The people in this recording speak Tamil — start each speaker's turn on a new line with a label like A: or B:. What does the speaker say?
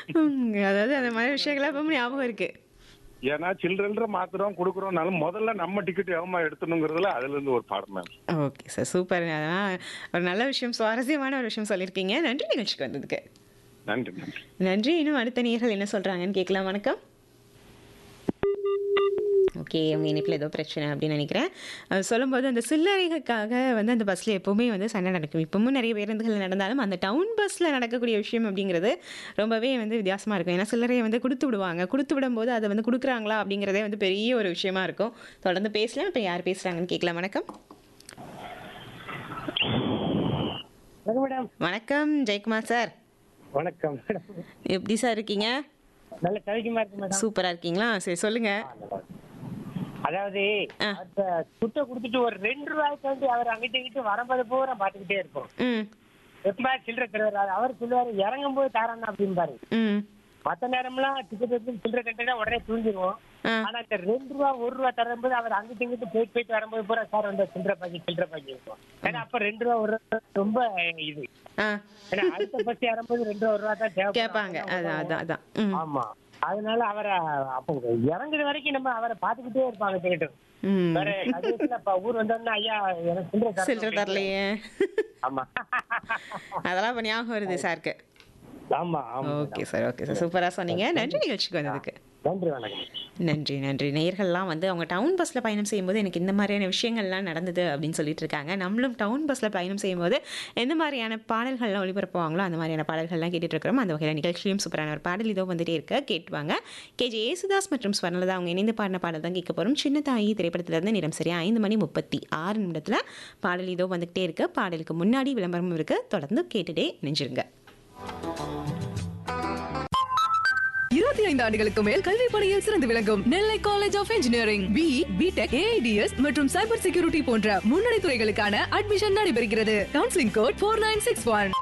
A: ம், அதாவது அந்த மாதிரி விஷயங்கள்லாம் இப்பவும் ஞாபகம் இருக்கு
B: ஏன்னா சில்லற மாத்துறோம் கொடுக்குறோம்னாலும் முதல்ல நம்ம டிக்கெட் எவமா எடுத்துணுங்கிறதுல அதுல இருந்து ஒரு பாடம் மேம்
A: ஓகே சார் சூப்பர் அதெல்லாம் ஒரு நல்ல விஷயம் சுவாரஸ்யமான ஒரு விஷயம் சொல்லியிருக்கீங்க நன்றி நிகழ்ச்சிக்கு வந்ததுக்கு
B: நன்றி நன்றி
A: நன்றி இன்னும் அடுத்த நேர்கள் என்ன சொல்றாங்கன்னு கேட்கலாம் வணக்கம் ஓகே அவங்க இணைப்பில் ஏதோ பிரச்சனை அப்படின்னு நினைக்கிறேன் அஹ் சொல்லும்போது அந்த சில்லறைகளுக்காக வந்து அந்த பஸ்ஸில் எப்போவுமே வந்து சண்டை நடக்கும் இப்பவும் நிறைய பேருந்துகள் நடந்தாலும் அந்த டவுன் பஸ்ஸில் நடக்கக்கூடிய விஷயம் அப்படிங்கிறது ரொம்பவே வந்து வித்தியாசமாக இருக்கும் ஏன்னா சில்லறையை வந்து கொடுத்து விடுவாங்க கொடுத்து விடும்போது அதை வந்து கொடுக்குறாங்களா அப்படிங்கிறதே வந்து பெரிய ஒரு விஷயமா இருக்கும் தொடர்ந்து பேசலாம் இப்போ யார் பேசுகிறாங்கன்னு கேட்கலாம் வணக்கம்
C: வணக்கம் மேடம்
A: வணக்கம் ஜெயக்குமார் சார்
C: வணக்கம் மேடம்
A: எப்படி சார் இருக்கீங்க
C: நல்ல கவிக்குமா இருக்கு மேடம்
A: சூப்பராக இருக்கீங்களா சரி சொல்லுங்கள்
C: அதாவது
A: ஆ.
C: அந்த குட்டை கொடுத்துட்டு ஒரு ரெண்டு ரூபாய்க்கு வந்து அவர் அங்கிட்ட இங்கிட்டு வரும்போது பூரா பாத்துக்கிட்டே இருப்போம்
A: ம்
C: எப்பமா சில்லறை தருவாரு அவர் சொல்லுவாரு இறங்கும் போது தாரானா அப்படிம்பாரு
A: ம்
C: மத்த நேரம்லாம் டிக்கெட் எடுத்து சில்லறை கட்டினா உடனே தூங்கிடுவோம்
A: ஆ.
C: ஆனா இந்த ரெண்டு ரூபா ஒரு ரூபா தரும்போது அவர் அங்கிட்டு இங்கிட்டு போயிட்டு போயிட்டு வரும்போது பூரா சார் வந்து சில்லறை பாக்கி சில்லறை பாக்கி இருக்கும் ஏன்னா அப்ப ரெண்டு ரூபா ஒரு ரூபா ரொம்ப இது
A: ஆ
C: ஏன்னா அடுத்த பஸ் இறங்கும்போது ரெண்டு ரூபா ஒரு ரூபா தான் தேவைப்படும்.
A: கேட்பாங்க அதான் அதான் அதான் ம்
C: ஆமா அதனால அவரை அப்போ இறங்குற வரைக்கும் நம்ம அவரை பாத்துக்கிட்டே இருப்பாங்க டிக்கெட்டு
A: ம்
C: வேற கடைசியில இப்ப ஊர் வந்தோம்னா ஐயா எனக்கு சில்லறை தரணும்
A: சில்லறை தரலையே
C: ஆமா
A: அதெல்லாம் இப்போ ஞாபகம் வருது சாருக்கு
C: ஆமா ஆமா
A: ஓகே சார் ஓகே சார் சூப்பராக சொன்னீங்க நன்றி நிகழ்ச்சிக்கு வந்ததுக்கு
C: நன்றி வணக்கம்
A: நன்றி நன்றி நேயர்கள்லாம் வந்து அவங்க டவுன் பஸ்ஸில் பயணம் செய்யும்போது எனக்கு இந்த மாதிரியான விஷயங்கள்லாம் நடந்தது அப்படின்னு சொல்லிட்டு இருக்காங்க நம்மளும் டவுன் பஸ்ஸில் பயணம் செய்யும்போது எந்த மாதிரியான பாடல்கள்லாம் ஒளிபரப்புவாங்களோ அந்த மாதிரியான பாடல்கள்லாம் கேட்டுட்டு இருக்கிறோம் அந்த வகையில் நிகழ்ச்சியும் சூப்பரான ஒரு பாடல் இதோ வந்துட்டே இருக்க கேட்டுவாங்க கேஜே ஏசுதாஸ் மற்றும் ஸ்வர்ணலதா அவங்க இணைந்து பாடின பாடல் தான் கேட்க போகிறோம் சின்ன தாயி திரைப்படத்திலிருந்து நிறம் சரியா ஐந்து மணி முப்பத்தி ஆறு நிமிடத்தில் பாடல் இதோ வந்துகிட்டே இருக்கு பாடலுக்கு முன்னாடி விளம்பரமும் இருக்கு தொடர்ந்து கேட்டுட்டே நினைஞ்சிருங்க
D: இருபத்தி ஐந்து ஆண்டுகளுக்கு மேல் கல்வி பணியில் சிறந்து விளங்கும் Nellai college of engineering B BTech AIDS மற்றும் சைபர் செக்யூரிட்டி போன்ற முன்னணி துறைகளுக்கான அட்மிஷன் நடைபெறுகிறது counselling code four nine six one